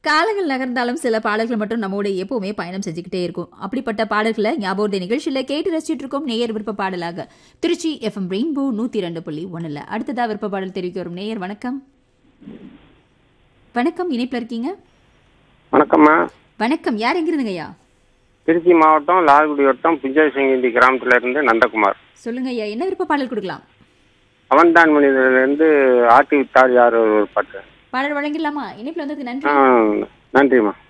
காலங்கள் நகர்ந்தாலும் சில பாடல்கள் மட்டும் நம்மோட எப்பவுமே பயணம் செஞ்சுக்கிட்டே இருக்கும் அப்படிப்பட்ட பாடல்களை ஞாபகம் நிகழ்ச்சியில கேட்டு ரசிச்சுட்டு இருக்கோம் நேயர் விருப்ப பாடலாக திருச்சி எஃப்எம் ரெயின்போ நூத்தி ரெண்டு புள்ளி ஒண்ணுல அடுத்ததா விருப்ப பாடல் தெரிவிக்க வரும் நேயர் வணக்கம் வணக்கம் இணைப்புல இருக்கீங்க வணக்கம்மா வணக்கம் யார் எங்கிருந்துங்க ஐயா திருச்சி மாவட்டம் லால்குடி வட்டம் புஞ்சசிங்கந்தி கிராமத்துல இருந்து நந்தகுமார் சொல்லுங்க ஐயா என்ன விருப்ப பாடல் கொடுக்கலாம் அவன்தான் மனிதர்லேருந்து ஆட்டி விட்டார் யார் ஒரு பாட்டு பாடல் வழங்கிடலாமா இணைப்புல வந்ததுக்கு நன்றி ஆ நன்றிம்மா